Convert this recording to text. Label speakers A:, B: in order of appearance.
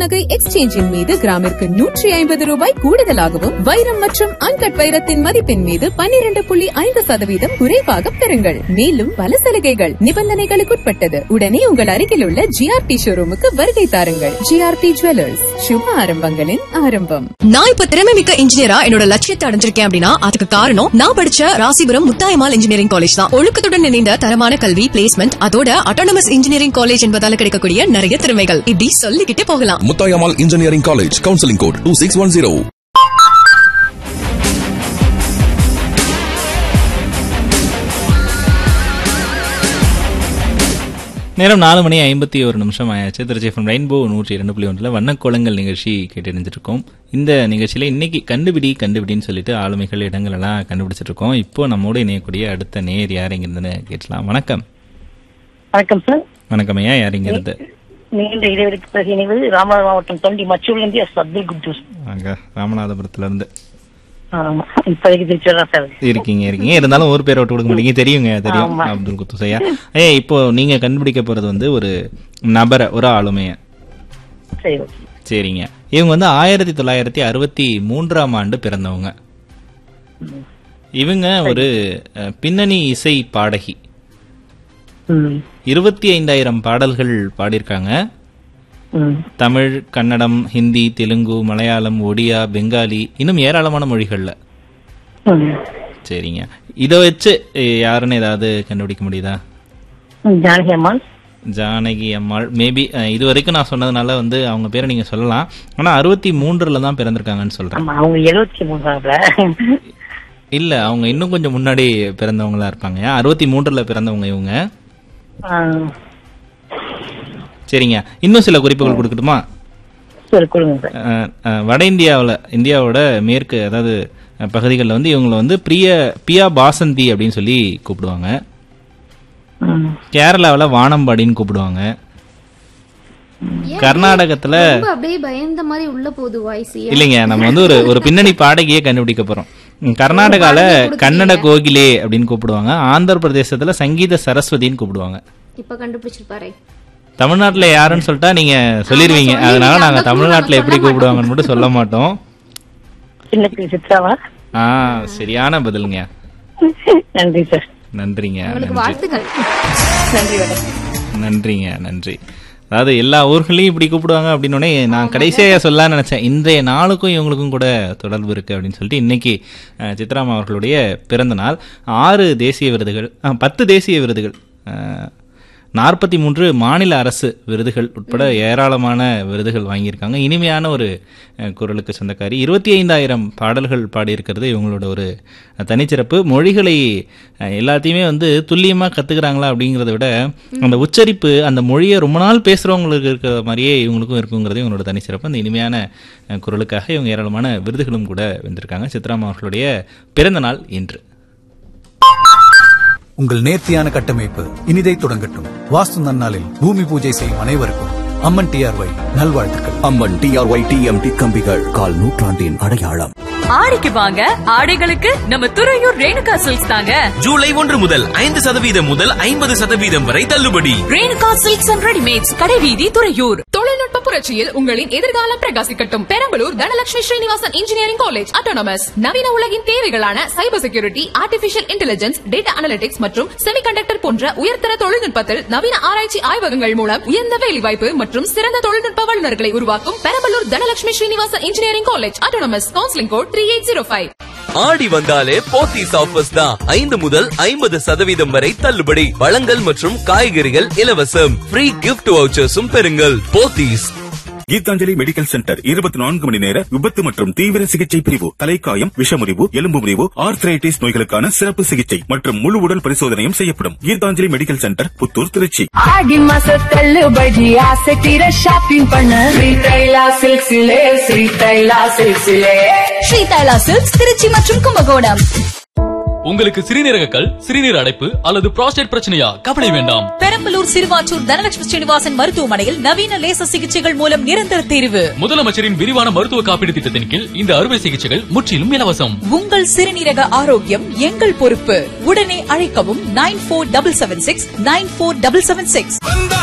A: நகை எக்ஸ்சேஞ்சின் மீது கிராமிற்கு நூற்றி ஐம்பது ரூபாய் கூடுதலாகவும் வைரம் மற்றும் அன்கட் வைரத்தின் மதிப்பின் மீது பன்னிரண்டு புள்ளி ஐந்து சதவீதம் குறைவாக பெறுங்கள் மேலும் பல சலுகைகள் நிபந்தனைகளுக்குட்பட்டது உடனே உங்கள் அருகில் உள்ள ஜிஆர்டி ஷோரூமுக்கு வருகை தாருங்கள் ஜிஆர்டி ஜுவல்லர்ஸ் சுப ஆரம்பங்களின் ஆரம்பம்
B: நான் இப்ப திறமை மிக்க இன்ஜினியரா என்னோட லட்சியத்தை அடைஞ்சிருக்கேன் அப்படின்னா அதுக்கு காரணம் நான் படிச்ச ராசிபுரம் முத்தாயமால் இன்ஜினியரிங் காலேஜ் தான் ஒழுக்கத்துடன் இணைந்த தரமான கல்வி பிளேஸ்மெண்ட் அதோட அட்டானமஸ் இன்ஜினியரிங் காலேஜ் என்பதால கிடைக்கக்கூடிய நிறைய திறமைகள் இப்படி சொல்லிக்கிட்டே போகலாம்
C: Muthayammal engineering college counselling code two six one zero
D: நேரம் நாலு மணி ஐம்பத்தி ஒரு நிமிஷம் ஆயாச்சு திருச்சி எஃப்எம் ரெயின்போ நூற்றி இரண்டு புள்ளி ஒன்றில் வண்ணக்கோலங்கள் நிகழ்ச்சி கேட்டறிஞ்சிருக்கோம் இந்த நிகழ்ச்சியில் இன்னைக்கு கண்டுபிடி கண்டுபிடின்னு சொல்லிட்டு ஆளுமைகள் இடங்கள் எல்லாம் கண்டுபிடிச்சிட்டு இருக்கோம் இப்போ நம்மோடு இணையக்கூடிய அடுத்த நேர் யார் இங்கிருந்துன்னு கேட்கலாம் வணக்கம்
E: வணக்கம் சார்
D: வணக்கம் ஐயா யார் இங்கிருந்து
E: நீண்ட இடைவெளிக்கு பிறகு இணைவது ராமநாதபுரம் மாவட்டம் தொண்டி மச்சூர்லேருந்து எஸ் அப்துல் குத்தூஸ்
D: அங்க ராமநாதபுரத்துல இருந்து
E: ஆமா இப்போதைக்கு திருச்சி தான் சார்
D: இருக்கீங்க இருக்கீங்க இருந்தாலும் ஒரு பேரை விட்டு கொடுக்க மாட்டீங்க தெரியுங்க தெரியும்
E: ஆமா.
D: அப்துல் குத்துஸ் ஐயா ஏ இப்போ நீங்க கண்டுபிடிக்க போறது வந்து ஒரு நபரை ஒரு ஆளுமைய
E: சரி ஓகே
D: சரிங்க இவங்க வந்து ஆயிரத்தி தொள்ளாயிரத்தி அறுபத்தி மூன்றாம் ஆண்டு பிறந்தவங்க இவங்க ஒரு அஹ், பின்னணி இசை பாடகி
E: ம்
D: இருபத்தி ஐந்தாயிரம் பாடல்கள் பாடியிருக்காங்க
E: ம்
D: தமிழ் கன்னடம் ஹிந்தி தெலுங்கு மலையாளம் ஒடியா பெங்காலி இன்னும் ஏராளமான மொழிகள்ல
E: ம்
D: சரிங்க இதை வச்சு அஹ், யாருன்னு ஏதாவது கண்டுபிடிக்க முடியுதா
E: ம், ஜானகி அம்மாள்
D: ஜானகி அம்மாள் மேபி இது வரைக்கும் நான் சொன்னதுனால வந்து அவங்க பேரை நீங்க சொல்லலாம் ஆனா அறுபத்தி மூன்றுல தான் பிறந்திருக்காங்கன்னு சொல்றேன்
E: ஆமா அவங்க எழுபத்தி மூணாப்ல
D: இல்ல அவங்க இன்னும் கொஞ்சம் முன்னாடி பிறந்தவங்களா இருப்பாங்க அறுபத்தி மூன்றுல பிறந்தவங்க இவங்க சரிங்க இன்னும் சில குறிப்புகள் கொடுக்கட்டுமா
E: சரி கொடுங்க சார்
D: அஹ், அஹ், வட இந்தியாவில் இந்தியாவோட மேற்கு அதாவது பகுதிகளில் வந்து இவங்களை வந்து பிரிய பியா பாசந்தி அப்படின்னு சொல்லி கூப்பிடுவாங்க
E: ம்
D: கேரளாவில் வானம்பாடின்னு கூப்பிடுவாங்க கர்நாடகத்துல
F: ரொம்ப அப்படியே பயந்த மாதிரி உள்ள போகுது வாய்ஸ்
D: இல்லைங்க நம்ம வந்து ஒரு ஒரு பின்னணி பாடகியே கண்டுபிடிக்க போறோம் ம், கர்நாடகால
F: பாடகி கொடுக்குறீங்க.
D: கன்னட கோகிலே அப்படின்னு கூப்பிடுவாங்க ஆந்திர பிரதேசத்துல சங்கீத சரஸ்வதின்னு கூப்பிடுவாங்க
F: இப்ப கண்டுபிடிச்சிருப்பாரு
D: தமிழ்நாட்டுல யாருன்னு சொல்லிட்டா நீங்க சொல்லிருவீங்க
F: சொல்லிருவீங்க.
D: அதனால நாங்க
F: அந்த
D: தமிழ்நாட்டுல
F: clue
D: எப்படி
F: நாங்க சொல்ல
D: கூப்பிடுவாங்கன்னு மட்டும் சொல்ல மாட்டோம்
E: சின்ன பிள்ளை சித்ராவா
D: ஆ சரியான பதிலுங்க
E: நன்றி சார்
D: நன்றிங்க
F: உங்களுக்கு
D: நன்றி
F: வாழ்த்துக்கள்
E: நன்றி வணக்கம்
D: நன்றிங்க நன்றி அதாவது எல்லா ஊர்களையும் இப்படி கூப்பிடுவாங்க அப்படின்னு நான் கடைசியா சொல்லலாம்னு நினைச்சேன் இன்றைய நாளுக்கும் இவங்களுக்கும் கூட தொடர்பு இருக்கு அப்படின்னு சொல்லிட்டு இன்னைக்கு அஹ், சித்ராமா அவர்களுடைய பிறந்த நாள் ஆறு தேசிய விருதுகள் அஹ், பத்து தேசிய விருதுகள் நாற்பத்தி மூன்று மாநில அரசு விருதுகள் உட்பட ஏராளமான விருதுகள் வாங்கியிருக்காங்க இனிமையான ஒரு அஹ், குரலுக்கு சொந்தக்காரி இருபத்தி ஐந்தாயிரம் பாடல்கள் பாடியிருக்கிறது இவங்களோட ஒரு அஹ், தனிச்சிறப்பு மொழிகளை அஹ், எல்லாத்தையுமே வந்து துல்லியமாக கற்றுக்குறாங்களா அப்படிங்கிறத விட அந்த உச்சரிப்பு அந்த மொழியை ரொம்ப நாள் பேசுகிறவங்களுக்கு இருக்கிற மாதிரியே இவங்களுக்கும் இருக்குங்கிறது இவங்களோட தனிச்சிறப்பு அந்த இனிமையான அஹ், குரலுக்காக இவங்க ஏராளமான விருதுகளும் கூட வென்றிருக்காங்க சித்ராமா அவர்களுடைய பிறந்த நாள் இன்று
G: உங்கள் நேர்த்தியான கட்டமைப்பு இனிதை தொடங்கட்டும் வாஸ்து நன்னாளில் பூமி பூஜை செய்யும் அனைவருக்கும் அம்மன் டிஆர்ஒய் நல்வாழ்த்துக்கள்
C: அம்மன் டிஆர்ஒய் டிஎம்டி கம்பிகள் கால் நூற்றாண்டின் அடையாளம்
H: ஆடிக்கு வாங்க ஆடைகளுக்கு நம்ம துறையூர் ரேணுகா சில்க்ஸ் தாங்க
I: ஜூலை ஒன்று முதல் ஐந்து சதவீதம் முதல் ஐம்பது சதவீதம் வரை தள்ளுபடி
H: ரேணுகா சில்க்ஸ் அண்ட் ரெடிமேட்ஸ் கடைவீதி துறையூர்
B: தொழில்நுட்ப புரட்சியில் உங்களின் எதிர்காலம் பிரகாசிக்கட்டும் Perambalur Dhanalakshmi Srinivasan engineering college autonomous நவீன உலகின் தேவைகளான cyber security artificial intelligence data analytics மற்றும் செமிகண்டக்டர் போன்ற உயர்தர தொழில்நுட்பத்தில் நவீன ஆராய்ச்சி ஆய்வகங்கள் மூலம் உயர்ந்த வேலைவாய்ப்பு மற்றும் சிறந்த தொழில்நுட்ப வல்லுநர்களை உருவாக்கும் Perambalur Dhanalakshmi Srinivasan engineering college autonomous counselling code three eight zero five
I: ஆடி வந்தாலே போத்தீஸ் ஆஃபர்ஸ் தான் ஐந்து முதல் ஐம்பது சதவீதம் வரை தள்ளுபடி பழங்கள் மற்றும் காய்கறிகள் இலவசம் ஃப்ரீ கிஃப்ட் வவுச்சர்ஸும் பெறுங்கள் போத்தீஸ்
J: கீதாஞ்சலி மெடிக்கல் சென்டர் இருபத்தி நான்கு மணி நேர விபத்து மற்றும் தீவிர சிகிச்சை பிரிவு தலைக்காயம் விஷமுறிவு எலும்பு முறிவு ஆர்த்ரைட்டிஸ் நோய்களுக்கான சிறப்பு சிகிச்சை மற்றும் முழு உடல் பரிசோதனையும் செய்யப்படும் கீதாஞ்சலி மெடிக்கல் சென்டர் புத்தூர் திருச்சி
H: ஆடி மாச தள்ளுபடி ஆசை தீர ஷாப்பிங் பண்ண ஸ்ரீ தைலா சில்க்ஸிலே ஸ்ரீ தைலா சில்க்ஸிலே
B: ஸ்ரீ தைலா சில்க்ஸ் திருச்சி மற்றும் கும்பகோணம்
K: உங்களுக்கு சிறுநீரக கல் சிறுநீர் அடைப்பு அல்லது புரோஸ்டேட் பிரச்சனையா கவலை வேண்டாம்
H: பெரம்பலூர் சிறுவாச்சூர் தனலட்சுமி ஸ்ரீனிவாசன் மருத்துவமனையில் நவீன லேசர் சிகிச்சைகள் மூலம் நிரந்தர தீர்வு
K: முதலமைச்சரின் விரிவான மருத்துவ காப்பீடு திட்டத்தின் கீழ் இந்த அறுவை சிகிச்சைகள் முற்றிலும் இலவசம்
H: உங்கள் சிறுநீரக ஆரோக்கியம் எங்கள் பொறுப்பு உடனே அழைக்கவும் nine four double seven six nine four double seven six
J: வந்தா